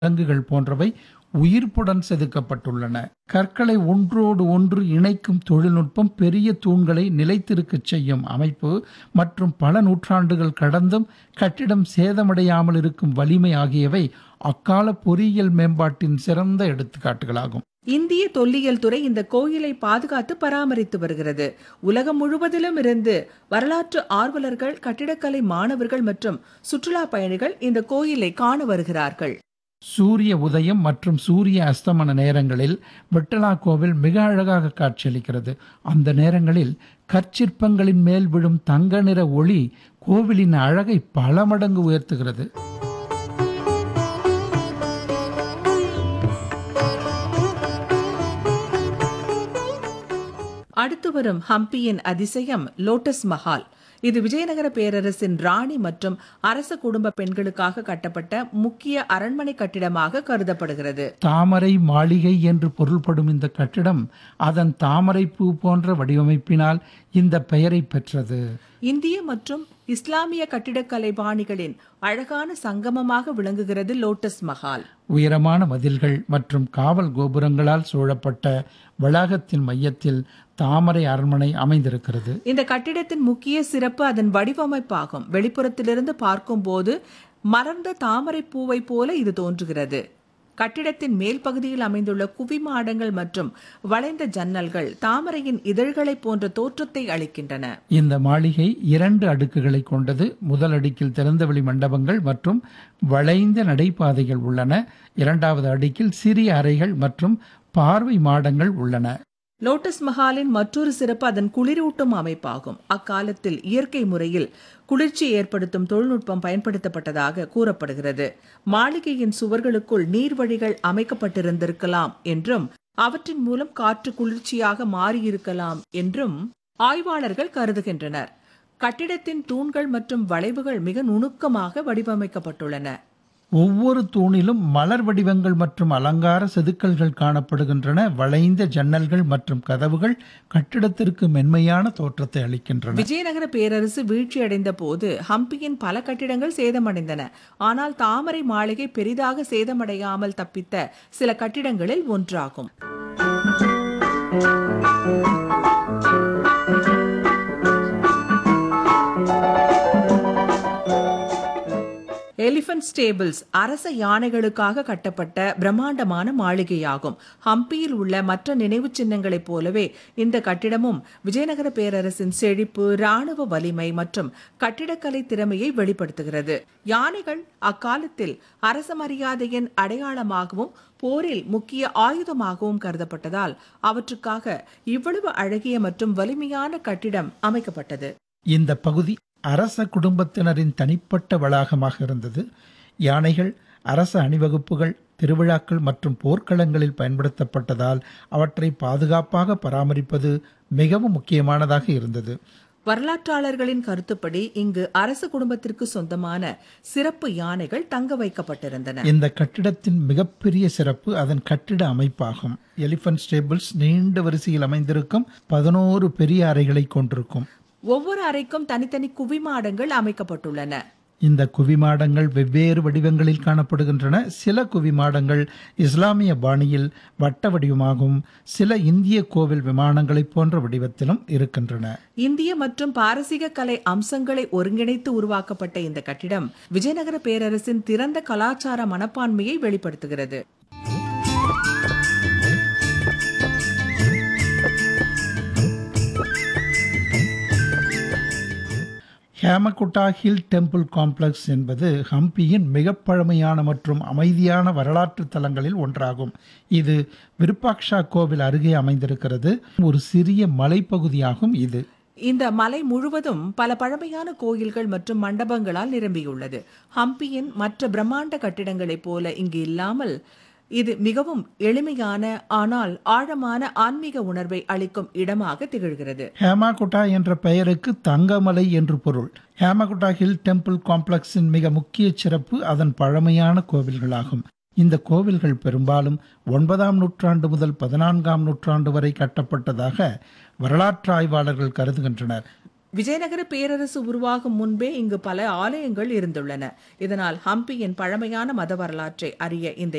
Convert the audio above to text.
விலங்குகள் போன்றவை உயிர்ப்புடன் செதுக்கப்பட்டுள்ளன கற்களை ஒன்றோடு ஒன்று இணைக்கும் தொழில்நுட்பம் பெரிய தூண்களை நிலைத்திருக்கச் செய்யும் அமைப்பு மற்றும் பல நூற்றாண்டுகள் கடந்தும் கட்டிடம் சேதமடையாமல் இருக்கும் வலிமை ஆகியவை அக்கால பொறியியல் மேம்பாட்டின் சிறந்த எடுத்துக்காட்டுகளாகும் இந்திய தொல்லியல் துறை இந்த கோயிலை பாதுகாத்து பராமரித்து வருகிறது உலகம் முழுவதிலும் இருந்து வரலாற்று ஆர்வலர்கள் கட்டிடக்கலை மாணவர்கள் மற்றும் சுற்றுலா பயணிகள் இந்த கோயிலை காண வருகிறார்கள் சூரிய உதயம் மற்றும் சூரிய அஸ்தமன நேரங்களில் விட்டலா கோவில் மிக அழகாக காட்சியளிக்கிறது அந்த நேரங்களில் கற்சிற்பங்களின் மேல் விழும் தங்க நிற ஒளி கோவிலின் அழகை பல மடங்கு உயர்த்துகிறது அடுத்து வரும் ஹம்பியின் அதிசயம் லோட்டஸ் மஹால் இது விஜயநகர பேரரசின் ராணி மற்றும் அரச குடும்ப பெண்களுக்காக கட்டப்பட்ட முக்கிய அரண்மனை கட்டிடமாக கருதப்படுகிறது தாமரை மாளிகை என்று பொருள்படும் இந்த கட்டிடம் அதன் தாமரை பூ போன்ற வடிவமைப்பினால் இந்த பெயரை பெற்றது இந்திய மற்றும் இஸ்லாமிய கட்டிடக்கலை பாணிகளின் அழகான சங்கமமாக விளங்குகிறது லோட்டஸ் மஹால் உயரமான மதில்கள் மற்றும் காவல் கோபுரங்களால் சூழப்பட்ட வளாகத்தின் மையத்தில் தாமரை அரண்மனை அமைந்திருக்கிறது இந்த கட்டிடத்தின் முக்கிய சிறப்பு அதன் வடிவமைப்பாகும் வெளிப்புறத்திலிருந்து பார்க்கும்போது மலர்ந்த தாமரை பூவை போல இது தோன்றுகிறது கட்டிடத்தின் மேல் பகுதியில் அமைந்துள்ள குவிமாடங்கள் மற்றும் வளைந்த ஜன்னல்கள் தாமரையின் இதழ்களைப் போன்ற தோற்றத்தை அளிக்கின்றன இந்த மாளிகை இரண்டு அடுக்குகளை கொண்டது முதல் அடுக்கில் திறந்தவெளி மண்டபங்கள் மற்றும் வளைந்த நடைபாதைகள் உள்ளன இரண்டாவது அடுக்கில் சிறிய அறைகள் மற்றும் பார்வை மாடங்கள் உள்ளன லோட்டஸ் மஹாலின் மற்றொரு சிறப்பு அதன் குளிரூட்டும் அமைப்பாகும் அக்காலத்தில் இயற்கை முறையில் குளிர்ச்சி ஏற்படுத்தும் தொழில்நுட்பம் பயன்படுத்தப்பட்டதாக கூறப்படுகிறது மாளிகையின் சுவர்களுக்குள் நீர்வழிகள் அமைக்கப்பட்டிருந்திருக்கலாம் என்றும் அவற்றின் மூலம் காற்று குளிர்ச்சியாக மாறியிருக்கலாம் என்றும் ஆய்வாளர்கள் கருதுகின்றனர் கட்டிடத்தின் தூண்கள் மற்றும் வளைவுகள் மிக நுணுக்கமாக வடிவமைக்கப்பட்டுள்ளன ஒவ்வொரு தூணிலும் மலர் வடிவங்கள் மற்றும் அலங்கார செதுக்கல்கள் காணப்படுகின்றன வளைந்த ஜன்னல்கள் மற்றும் கதவுகள் கட்டிடத்திற்கு மென்மையான தோற்றத்தை அளிக்கின்றன விஜயநகர பேரரசு வீழ்ச்சியடைந்த போது ஹம்பியின் பல கட்டிடங்கள் சேதமடைந்தன ஆனால் தாமரை மாளிகை பெரிதாக சேதமடையாமல் தப்பித்த சில கட்டிடங்களில் ஒன்றாகும் எலிபென்ட் ஸ்டேபிள்ஸ் அரச யானைகளுக்காக கட்டப்பட்ட பிரம்மாண்டமான மாளிகையாகும் ஹம்பியில் உள்ள மற்ற நினைவுச் சின்னங்களைப் போலவே இந்த கட்டிடமும் விஜயநகர பேரரசின் செழிப்பு ராணுவ வலிமை மற்றும் கட்டிடக்கலை திறமையை வெளிப்படுத்துகிறது யானைகள் அக்காலத்தில் அரச மரியாதையின் அடையாளமாகவும் போரில் முக்கிய ஆயுதமாகவும் கருதப்பட்டதால் அவற்றுக்காக இவ்வளவு அழகிய மற்றும் வலிமையான கட்டிடம் அமைக்கப்பட்டது இந்த பகுதி அரச குடும்பத்தினரின் தனிப்பட்ட வளாகமாக இருந்தது யானைகள் அரச அணிவகுப்புகள் திருவிழாக்கள் மற்றும் போர்க்களங்களில் பயன்படுத்தப்பட்டதால் அவற்றை பாதுகாப்பாக பராமரிப்பது மிகவும் முக்கியமானதாக இருந்தது வரலாற்றாளர்களின் கருத்துப்படி இங்கு அரச குடும்பத்திற்கு சொந்தமான சிறப்பு யானைகள் தங்க வைக்கப்பட்டிருந்தன இந்த கட்டிடத்தின் மிகப்பெரிய சிறப்பு அதன் கட்டிட அமைப்பாகும் எலிபென்ட் ஸ்டேபிள்ஸ் நீண்ட வரிசையில் அமைந்திருக்கும் பதினோரு பெரிய அறைகளை கொண்டிருக்கும் ஒவ்வொரு அறைக்கும் தனித்தனி குவிமாடங்கள் அமைக்கப்பட்டுள்ளன இந்த குவிமாடங்கள் வெவ்வேறு வடிவங்களில் காணப்படுகின்றன சில குவிமாடங்கள் இஸ்லாமிய பாணியில் வட்ட வடிவமாகவும் சில இந்திய கோவில் விமானங்களைப் போன்ற வடிவத்திலும் இருக்கின்றன இந்திய மற்றும் பாரசீக கலை அம்சங்களை ஒருங்கிணைத்து உருவாக்கப்பட்ட இந்த கட்டிடம் விஜயநகர பேரரசின் திறந்த கலாச்சார மனப்பான்மையை வெளிப்படுத்துகிறது ஹேமகுட்டா ஹில் டெம்பிள் காம்ப்ளெக்ஸ் என்பது ஹம்பியின் மிக பழமையான மற்றும் அமைதியான வரலாற்று தலங்களில் ஒன்றாகும் இது விருப்பாக்ஷா கோவில் அருகே அமைந்திருக்கிறது ஒரு சிறிய மலைப்பகுதியாகும் இது இந்த மலை முழுவதும் பல பழமையான கோயில்கள் மற்றும் மண்டபங்களால் நிரம்பியுள்ளது ஹம்பியின் மற்ற பிரம்மாண்ட கட்டிடங்களைப் போல இங்கு இல்லாமல் இது மிகவும் எளிமையான ஆனால் ஆழமான ஆன்மீக உணர்வை அளிக்கும் இடமாக திகழ்கிறது ஹேமாகுட்டா என்ற பெயருக்கு தங்கமலை என்று பொருள் ஹேமகுட்டா ஹில் டெம்பிள் காம்ப்ளெக்ஸின் மிக முக்கிய சிறப்பு அதன் பழமையான கோவில்களாகும் இந்த கோவில்கள் பெரும்பாலும் ஒன்பதாம் நூற்றாண்டு முதல் பதினான்காம் நூற்றாண்டு வரை கட்டப்பட்டதாக வரலாற்று ஆய்வாளர்கள் கருதுகின்றனர் விஜயநகர பேரரசு உருவாகும் முன்பே இங்கு பல ஆலயங்கள் இருந்துள்ளன இதனால் ஹம்பியின் பழமையான மத வரலாற்றை அறிய இந்த